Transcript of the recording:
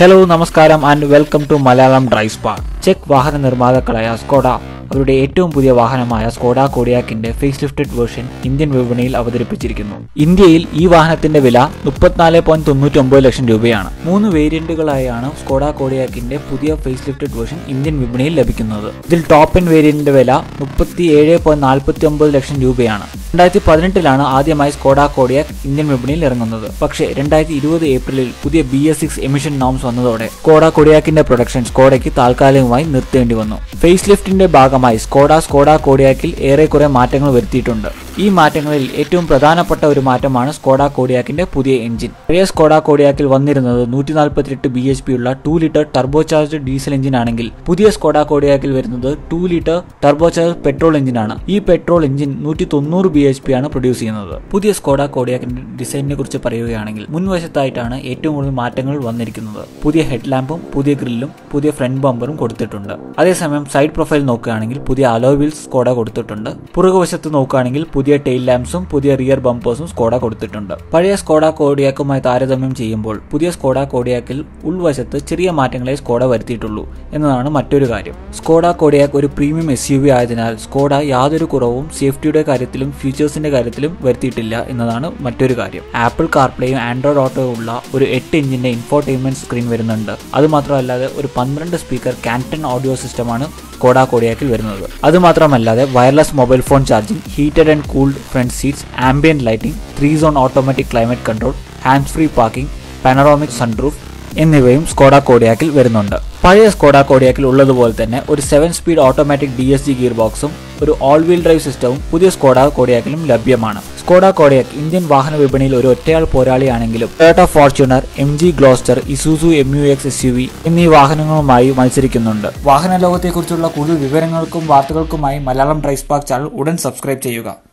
hello നമസ്കാരം and welcome to Malayalam drive spark വാഹന നിർമ്മാതാക്കളായ സ്കോഡ അവരുടെ ഏറ്റവും പുതിയ വാഹനമായ സ്കോഡ കോഡിയാക്കിന്റെ ഫേസ് ലിഫ്റ്റഡ് വേർഷൻ ഇന്ത്യൻ വിപണിയിൽ അവതരിപ്പിച്ചിരിക്കുന്നു ഇന്ത്യയിൽ ഈ വാഹനത്തിന്റെ വില മുപ്പത്തിനാല് പോയിന്റ് തൊണ്ണൂറ്റി ഒമ്പത് ലക്ഷം രൂപയാണ് മൂന്ന് വേരിയന്റുകളായാണ് സ്കോഡ കോഡിയാക്കിന്റെ പുതിയ ഫേസ് ലിഫ്റ്റഡ് വേർഷൻ ഇന്ത്യൻ വിപണിയിൽ ലഭിക്കുന്നത് ഇതിൽ ടോപ്പ് എൻ വേരിയന്റിന്റെ വില മുപ്പത്തി ഏഴ് പോയിന്റ് നാൽപ്പത്തി ഒമ്പത് ലക്ഷം രൂപയാണ് രണ്ടായിരത്തി പതിനെട്ടിലാണ് ആദ്യമായി സ്കോഡ കോഡിയാക് ഇന്ത്യൻ വിപണിയിൽ ഇറങ്ങുന്നത് പക്ഷേ രണ്ടായിരത്തി ഇരുപത് ഏപ്രിലിൽ പുതിയ B S six emission norms വന്നതോടെ സ്കോഡ കോഡിയാക്കിന്റെ പ്രൊഡക്ഷൻ സ്കോഡയ്ക്ക് താൽക്കാലികമായി നിർത്തേണ്ടി വന്നു ഫേസ് ലിഫ്റ്റിന്റെ ഭാഗമായി സ്കോഡ സ്കോഡ കോഡിയാക്കിൽ ഏറെക്കുറെ മാറ്റങ്ങൾ വരുത്തിയിട്ടുണ്ട് ഈ മാറ്റങ്ങളിൽ ഏറ്റവും പ്രധാനപ്പെട്ട ഒരു മാറ്റമാണ് സ്കോഡ കോഡിയാക്കിന്റെ പുതിയ എഞ്ചിൻ പഴയ സ്കോഡ കോഡിയാക്കിൽ വന്നിരുന്നത് നൂറ്റി നാൽപ്പത്തിയെട്ട് ബി എച്ച് പി ഉള്ള two litre turbocharged diesel engine ആണെങ്കിൽ പുതിയ സ്കോഡ കോഡിയാക്കിൽ വരുന്നത് ടു ലിറ്റർ ടർബോചാർജ് പെട്രോൾ എഞ്ചിനാണ് ഈ പെട്രോൾ എഞ്ചിൻ നൂറ്റി തൊണ്ണൂറ് ബി എച്ച് പി ആണ് പ്രൊഡ്യൂസ് ചെയ്യുന്നത് പുതിയ സ്കോഡ കോഡിയാക്കിന്റെ ഡിസൈനിനെ കുറിച്ച് പറയുകയാണെങ്കിൽ മുൻവശത്തായിട്ടാണ് ഏറ്റവും കൂടുതൽ മാറ്റങ്ങൾ വന്നിരിക്കുന്നത് പുതിയ ഹെഡ് ലാമ്പും പുതിയ ഗ്രില്ലും പുതിയ ഫ്രണ്ട് ബമ്പറും കൊടുത്തിട്ടുണ്ട് അതേസമയം സൈഡ് പ്രൊഫൈൽ നോക്കുകയാണെങ്കിൽ പുതിയ അലോ വീൽസ് സ്കോഡ കൊടുത്തിട്ടുണ്ട് പുറകുവശത്ത് നോക്കുകയാണെങ്കിൽ പുതിയ ടെയിൽ ലാംപ്സും പുതിയ റിയർ ബമ്പേഴ്സും സ്കോഡ കൊടുത്തിട്ടുണ്ട് പഴയ സ്കോഡ കോഡിയാക്കുമായി താരതമ്യം ചെയ്യുമ്പോൾ പുതിയ സ്കോഡ കോഡിയാക്കിൽ ഉൾവശത്ത് ചെറിയ മാറ്റങ്ങളെ സ്കോഡ വരുത്തിയിട്ടുള്ളൂ എന്നതാണ് മറ്റൊരു കാര്യം സ്കോഡ കോഡിയാക്ക് ഒരു പ്രീമിയം എസ് യു വി ആയതിനാൽ സ്കോഡ യാതൊരു കുറവും സേഫ്റ്റിയുടെ കാര്യത്തിലും ഫീച്ചേഴ്സിന്റെ കാര്യത്തിലും വരുത്തിയിട്ടില്ല എന്നതാണ് മറ്റൊരു കാര്യം ആപ്പിൾ കാർപ്ലേയും ആൻഡ്രോയിഡ് ഓട്ടോ ഉള്ള ഒരു എട്ട് ഇഞ്ചിന്റെ ഇൻഫോർടൈൻമെന്റ് സ്ക്രീൻ വരുന്നുണ്ട് അതുമാത്രമല്ലാതെ ഒരു പന്ത്രണ്ട് സ്പീക്കർ കാൻറ്റൺ ഓഡിയോ സിസ്റ്റമാണ് സ്കോഡ കോഡിയാക്കിൽ വരുന്നത് അതുമാത്രമല്ലാതെ wireless mobile phone charging heated and cooled front seats ambient lighting three zone automatic climate control hand free parking panoramic sunroof എന്നിവയും സ്കോഡ കോഡിയാക്കിൽ വരുന്നുണ്ട് പഴയ സ്കോഡ കോഡിയാക്കിൽ ഉള്ളതുപോലെ തന്നെ ഒരു seven speed automatic D S G gear ബോക്സും ഒരു ഓൾ വീൽ ഡ്രൈവ് സിസ്റ്റവും പുതിയ സ്കോഡ കോഡിയാക്കിലും ലഭ്യമാണ് സ്കോഡ കോഡിയാക്ക് ഇന്ത്യൻ വാഹന വിപണിയിൽ ഒരു ഒറ്റയാൾ പോരാളിയാണെങ്കിലും Toyota Fortuner M G Gloster Isuzu M U X S U V എന്നീ വാഹനങ്ങളുമായി മത്സരിക്കുന്നുണ്ട് വാഹന ലോകത്തെക്കുറിച്ചുള്ള കൂടുതൽ വിവരങ്ങൾക്കും വാർത്തകൾക്കുമായി മലയാളം ഡ്രൈവ് സ്പാർക്ക് ചാനൽ ഉടൻ സബ്സ്ക്രൈബ് ചെയ്യുക